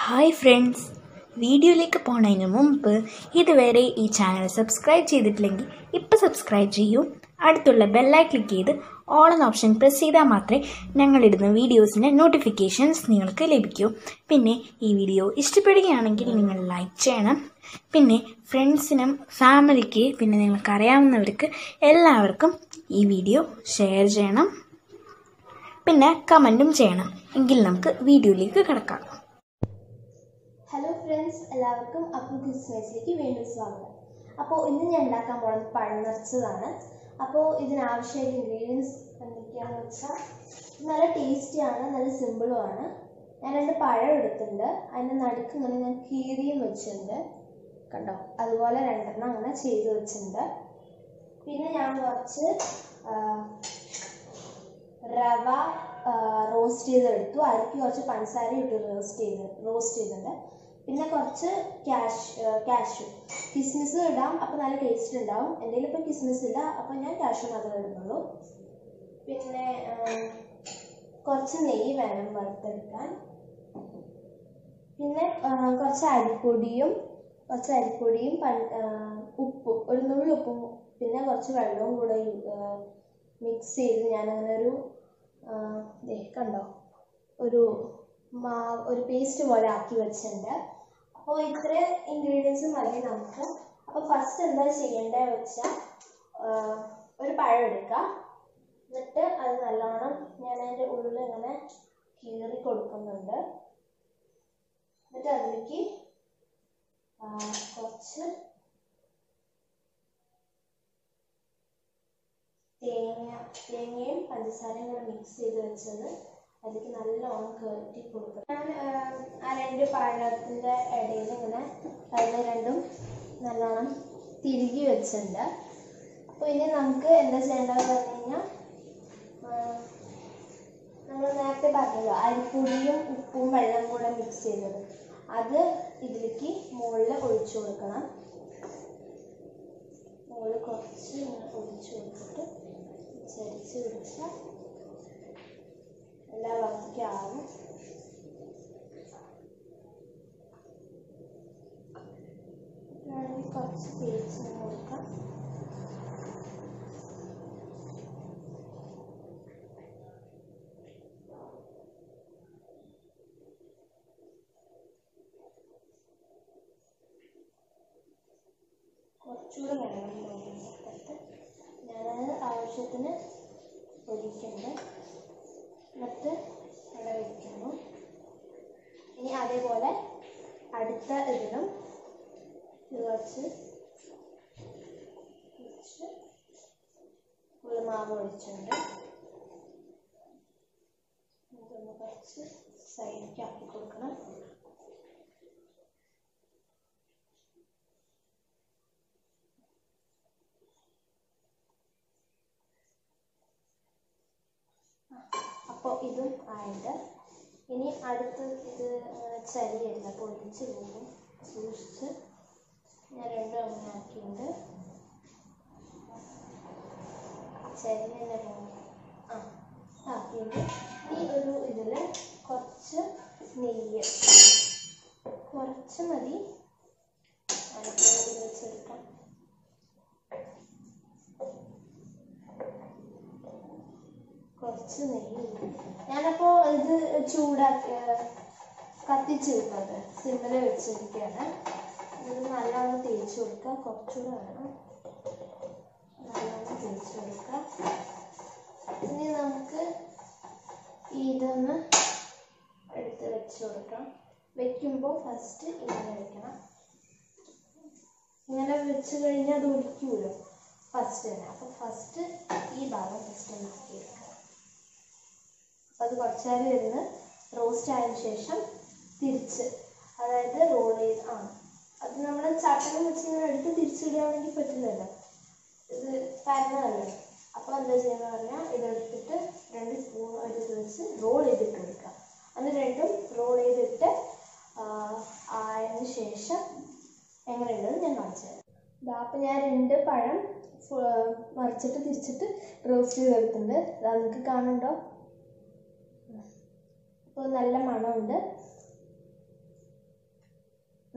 Hi friends വീഡിയോയിലേക്ക് പോണതിന് മുമ്പ് ഇതുവരെ ഈ ചാനൽ സബ്സ്ക്രൈബ് ചെയ്തിട്ടില്ലെങ്കിൽ ഇപ്പോൾ സബ്സ്ക്രൈബ് ചെയ്യൂ അടുത്തുള്ള ബെല്ലൈ ക്ലിക്ക് ചെയ്ത് ഓൾ എന്ന ഓപ്ഷൻ പ്രസ് ചെയ്താൽ മാത്രമേ ഞങ്ങളിടുന്ന വീഡിയോസിൻ്റെ നോട്ടിഫിക്കേഷൻസ് നിങ്ങൾക്ക് ലഭിക്കൂ പിന്നെ ഈ വീഡിയോ ഇഷ്ടപ്പെടുകയാണെങ്കിൽ നിങ്ങൾ ലൈക്ക് ചെയ്യണം പിന്നെ ഫ്രണ്ട്സിനും ഫാമിലിക്ക് പിന്നെ നിങ്ങൾക്ക് അറിയാവുന്നവർക്ക് എല്ലാവർക്കും ഈ വീഡിയോ ഷെയർ ചെയ്യണം പിന്നെ കമൻറ്റും ചെയ്യണം എങ്കിൽ നമുക്ക് വീഡിയോയിലേക്ക് കിടക്കാം ഹലോ ഫ്രണ്ട്സ് എല്ലാവർക്കും അപ്പു ക്രിസ്മസിലേക്ക് വീണ്ടും സ്വാഗതം അപ്പോൾ ഇന്ന് ഞാൻ ഉണ്ടാക്കാൻ പോകുന്നത് പഴം നിറച്ചതാണ് അപ്പോൾ ഇതിനാവശ്യമായ ഇൻഗ്രീഡിയൻസ് എന്തൊക്കെയാണെന്ന് വെച്ചാൽ ഇത് നല്ല ടേസ്റ്റിയാണ് നല്ല സിമ്പിളുമാണ് ഞാൻ രണ്ട് പഴം എടുത്തിട്ടുണ്ട് അതിൻ്റെ നടുക്ക് ഇങ്ങനെ ഞാൻ കീറിയും വെച്ചിട്ടുണ്ട് കണ്ടോ അതുപോലെ രണ്ടെണ്ണം അങ്ങനെ ചെയ്ത് വെച്ചിട്ടുണ്ട് പിന്നെ ഞാൻ കുറച്ച് ആ, റവ റോസ്റ്റ് ചെയ്തെടുത്തു അരക്ക് കുറച്ച് പഞ്ചസാര ഇട്ട് റോസ്റ്റ് ചെയ്ത് റോസ്റ്റ് ചെയ്തിട്ടുണ്ട് പിന്നെ കുറച്ച് ക്യാഷ് ക്യാഷു കിസ്മിസ് ഇടാം അപ്പോൾ നല്ല ടേസ്റ്റ് ഉണ്ടാവും എൻ്റെ കയ്യിൽ ഇപ്പോൾ കിസ്മിസ് ഇല്ല അപ്പോൾ ഞാൻ ക്യാഷു മാത്രമേ ഇടുന്നുള്ളൂ പിന്നെ ആ, കുറച്ച് നെയ്യ് വേണം വറുത്തെടുക്കാൻ പിന്നെ ആ, കുറച്ച് അരിപ്പൊടിയും കുറച്ച് അരിപ്പൊടിയും പൻ- ആ, ഉപ്പും ഒരു നുള്ളി ഉപ്പും പിന്നെ കുറച്ച് വെള്ളവും കൂടെ മിക്സ് ചെയ്ത് ഞാനങ്ങനെ ഒരു ആ, ദേ കണ്ടോ ഒരു മാ ഒരു പേസ്റ്റ് പോലെ ആക്കി വെച്ചിട്ടുണ്ട് അപ്പോൾ ഇത്ര ഇൻഗ്രീഡിയൻസ് മതി നമുക്ക് അപ്പോൾ ഫസ്റ്റ് എന്താ ചെയ്യേണ്ടത് വെച്ചാൽ ഒരു പഴം എടുക്കുക എന്നിട്ട് അത് നല്ലോണം ഞാൻ അതിൻ്റെ ഉള്ളിൽ ഇങ്ങനെ കീറി കൊടുക്കുന്നുണ്ട് എന്നിട്ട് അതിലേക്ക് ആ, കുറച്ച് തേങ്ങ തേങ്ങയും പഞ്ചസാരയും കൂടെ മിക്സ് ചെയ്ത് വെച്ചത് അതിലേക്ക് നല്ലോണം കയറ്റി കൊടുക്കുക ഞാൻ ആ, ആ രണ്ട് പഴത്തിൻ്റെ ഇടയിൽ ഇങ്ങനെ അതിനെ രണ്ടും നല്ലോണം തിരുകി വെച്ചിട്ടുണ്ട് അപ്പോൾ ഇനി നമുക്ക് എന്താ ചെയ്യേണ്ടതെന്ന് പറഞ്ഞു കഴിഞ്ഞാൽ നമ്മൾ നേരത്തെ പറഞ്ഞല്ലോ അരിപ്പൊടിയും ഉപ്പും വെള്ളം കൂടെ മിക്സ് ചെയ്തത് അത് ഇതിലേക്ക് മുകളിൽ ഒഴിച്ചു കൊടുക്കണം മുകളിൽ കുറച്ച് ഇങ്ങനെ ഒഴിച്ചു കൊടുത്തിട്ട് ചരിച്ച് പിടിച്ചാൽ എല്ലാ ഭാഗത്തേക്കും ആവും വേണമെങ്കിൽ കുറച്ച് തേച്ച് കൊടുക്കാം കുറച്ചുകൂടെ വെള്ളം തോന്നുന്നുണ്ട് ഞാനത് ആവശ്യത്തിന് ഒഴിക്കുന്നുണ്ട് എന്നിട്ട് അവിടെ വയ്ക്കുന്നു ഇനി അതേപോലെ അടുത്ത ഇതിലും ഇത് കുറച്ച് കുറച്ച് ഉള്ളു മാവ് ഒഴിച്ചുണ്ട് ഇതൊന്ന് കുറച്ച് സൈഡിലേക്ക് ആക്കി കൊടുക്കണം അപ്പോൾ ഇതും ആയിട്ട് ഇനി അടുത്ത് ഇത് അങ്ങനെ ചരിയല്ല പൊടിച്ച് പോകും സൂക്ഷിച്ച് ഞാൻ രണ്ടും അങ്ങനെ ആക്കിയിട്ടുണ്ട് ചരി തന്നെ പോകും ആ ആക്കിയിട്ട് ഈ ഒരു ഇതിൽ കുറച്ച് നെയ്യ് കുറച്ച് മതി അടുപ്പ് വെച്ചെടുക്കാം കുറച്ച് നെയ്യ് ഞാനപ്പോൾ ഇത് ചൂടാക്കി കത്തിച്ച് വിട്ടത് സിമ്മിൽ വെച്ചിരിക്കുകയാണ് ഇത് നല്ലോണം തേച്ച് കൊടുക്കുക കുറച്ചുകൂടെ വേണം നല്ലോണം തേച്ച് കൊടുക്കുക ഇനി നമുക്ക് ഇതൊന്ന് എടുത്ത് വെച്ച് കൊടുക്കാം വെക്കുമ്പോൾ ഫസ്റ്റ് ഇങ്ങനെ വെക്കണം ഇങ്ങനെ വെച്ച് കഴിഞ്ഞാൽ അത് ഒലിക്കൂലോ ഫസ്റ്റ് തന്നെ അപ്പോൾ ഫസ്റ്റ് ഈ ഭാഗം ഫസ്റ്റ് ഒന്ന് ആക്കിയെടുക്കുക അപ്പോൾ അത് കുറച്ച് നേരം ഇരുന്ന് റോസ്റ്റ് ആയതിനു ശേഷം തിരിച്ച് അതായത് റോൾ ചെയ്ത് ആ അത് നമ്മൾ ചട്ടനം വെച്ച് ഇങ്ങനെ എടുത്ത് തിരിച്ചിടുകയാണെങ്കിൽ പറ്റില്ലല്ലോ ഇത് പരന്നതല്ലേ അപ്പോൾ എന്താ ചെയ്യുന്നത് പറഞ്ഞാൽ ഇതെടുത്തിട്ട് രണ്ട് സ്പൂൺ ഒരു ഇത് വെച്ച് റോൾ ചെയ്തിട്ട് കൊടുക്കുക അന്ന് രണ്ടും റോൾ ചെയ്തിട്ട് ആ, ആയതിനു ശേഷം എങ്ങനെയുണ്ടെന്ന് ഞാൻ കാണിച്ചു തരാം ഇതാ അപ്പം ഞാൻ രണ്ട് പഴം ഫു- മറിച്ചിട്ട് തിരിച്ചിട്ട് റോസ്റ്റ് ചെയ്തെടുത്തിട്ടുണ്ട് അതാ നിങ്ങൾക്ക് കാണുന്നുണ്ടോ അപ്പോൾ നല്ല മണമുണ്ട്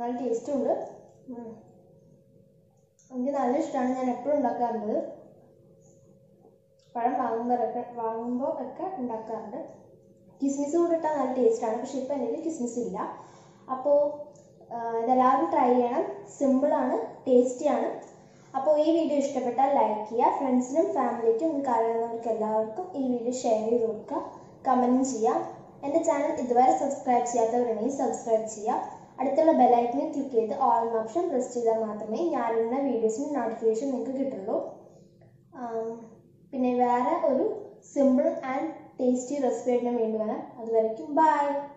നല്ല ടേസ്റ്റും ഉണ്ട് ഉം. എനിക്ക് നല്ല ഇഷ്ടമാണ് ഞാൻ എപ്പോഴും ഉണ്ടാക്കാറുണ്ട് പഴം വാങ്ങുമ്പോഴൊക്കെ വാങ്ങുമ്പോൾ ഒക്കെ ഉണ്ടാക്കാറുണ്ട് കിസ്മിസ് കൂടെ ഇട്ടാൽ നല്ല ടേസ്റ്റാണ് പക്ഷെ ഇപ്പോൾ എൻ്റെ കയ്യിൽ കിസ്മിസ് ഇല്ല അപ്പോൾ ഇതെല്ലാവരും ട്രൈ ചെയ്യണം സിമ്പിളാണ് ടേസ്റ്റിയാണ് അപ്പോൾ ഈ വീഡിയോ ഇഷ്ടപ്പെട്ടാൽ ലൈക്ക് ചെയ്യുക ഫ്രണ്ട്സിനും ഫാമിലിക്കും നിങ്ങൾക്ക് അറിയാവുന്നവർക്ക് എല്ലാവർക്കും ഈ വീഡിയോ ഷെയർ ചെയ്ത് കൊടുക്കുക കമൻറ്റ് ചെയ്യുക എൻ്റെ ചാനൽ ഇതുവരെ സബ്സ്ക്രൈബ് ചെയ്യാത്തവരുണ്ടെങ്കിൽ സബ്സ്ക്രൈബ് ചെയ്യുക അടുത്തുള്ള ബെലൈക്കണിൽ ക്ലിക്ക് ചെയ്ത് ഓൾ എന്ന ഓപ്ഷൻ പ്രസ് ചെയ്താൽ മാത്രമേ ഞാനിടുന്ന വീഡിയോസിന് നോട്ടിഫിക്കേഷൻ നിങ്ങൾക്ക് കിട്ടുള്ളൂ ആം, പിന്നെ വേറെ ഒരു സിമ്പിൾ ആൻഡ് ടേസ്റ്റി റെസിപ്പി ആയിട്ട് ഞാൻ വീണ്ടും വരാം അതുവരയ്ക്കും ബൈ